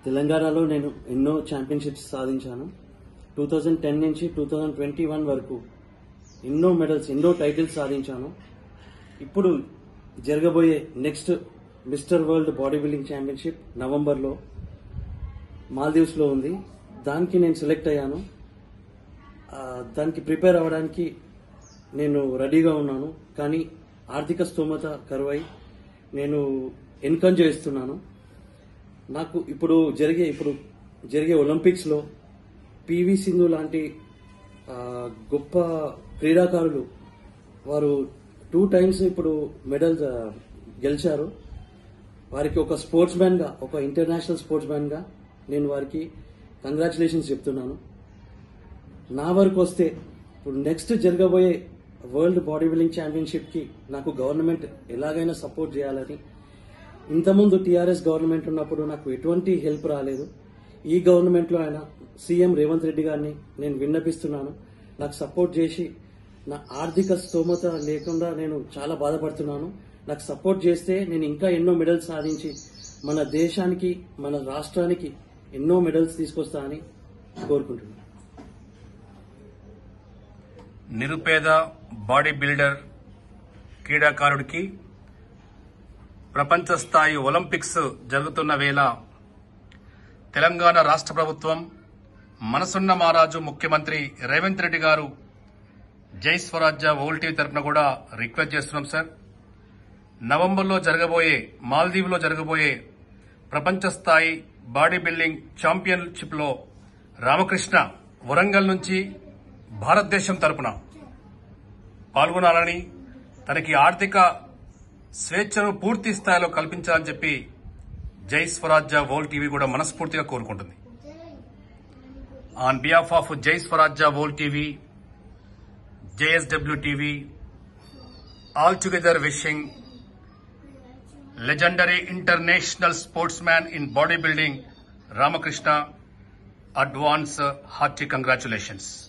తెలంగాణలో నేను ఎన్నో ఛాంపియన్షిప్స్ సాధించాను టూ థౌజండ్ టెన్ నుంచి టూ థౌజండ్ ట్వంటీ వన్ వరకు ఎన్నో మెడల్స్ ఎన్నో టైటిల్స్ సాధించాను ఇప్పుడు జరగబోయే next mister world body building championship నవంబర్లో మాల్దీవ్స్లో ఉంది దానికి నేను సెలెక్ట్ అయ్యాను ఆ, దానికి ప్రిపేర్ అవ్వడానికి నేను రెడీగా ఉన్నాను కానీ ఆర్థిక స్తోమత కరువై నేను ఎన్కరేజ్ చేస్తున్నాను నాకు ఇప్పుడు జరిగే ఇప్పుడు జరిగే ఒలింపిక్స్లో పివి సింధు లాంటి ఆ, గొప్ప క్రీడాకారులు వారు టూ టైమ్స్ ఇప్పుడు మెడల్స్ ఆ, గెలిచారు వారికి ఒక స్పోర్ట్స్ మ్యాన్ గా ఒక ఇంటర్నేషనల్ స్పోర్ట్స్ మ్యాన్ గా నేను వారికి కంగ్రాచులేషన్స్ చెప్తున్నాను నా వరకు వస్తే ఇప్పుడు నెక్స్ట్ జరగబోయే వరల్డ్ బాడీ బిల్డింగ్ ఛాంపియన్షిప్ కి నాకు గవర్నమెంట్ ఎలాగైనా సపోర్ట్ చేయాలని ఇంతకుముందు టీఆర్ఎస్ గవర్నమెంట్ ఉన్నప్పుడు నాకు ఎటువంటి హెల్ప్ రాలేదు ఈ గవర్నమెంట్ లో అయినా సీఎం రేవంత్ రెడ్డి గారిని నేను విన్నపిస్తున్నాను నాకు సపోర్ట్ చేసి నా ఆర్థిక స్తోమత లేకుండా నేను చాలా బాధపడుతున్నాను నాకు సపోర్ట్ చేస్తే నేను ఇంకా ఎన్నో మెడల్స్ సాధించి మన దేశానికి మన రాష్ట్రానికి ఎన్నో మెడల్స్ తీసుకొస్తా అని కోరుకుంటున్నాను నిరుపేద బాడీ బిల్డర్ క్రీడాకారుడికి ప్రపంచ స్థాయి ఒలింపిక్స్ జరుగుతున్న వేళ తెలంగాణ రాష్ట్ర ప్రభుత్వం మనసున్న మహారాజు ముఖ్యమంత్రి రేవంత్ రెడ్డి గారు జై స్వరాజ్య ఓల్ టీవీ తరఫున కూడా రిక్వెస్ట్ చేస్తున్నాం సార్ నవంబర్లో జరగబోయే మాల్దీవ్లో జరగబోయే ప్రపంచ స్థాయి బాడీ బిల్డింగ్ ఛాంపియన్షిప్ లో రామకృష్ణ వరంగల్ నుంచి భారతదేశం తరపున పాల్గొనాలని తనకి ఆర్థిక స్వేచ్ఛను పూర్తి స్థాయిలో కల్పించాలని చెప్పి జై స్వరాజ్య వోల్ టీవీ కూడా మనస్ఫూర్తిగా కోరుకుంటుంది on behalf of Jai Swarajya వోల్ TV JSW TV all together wishing legendary international sportsman in bodybuilding Ramakrishna advance uh, hearty congratulations.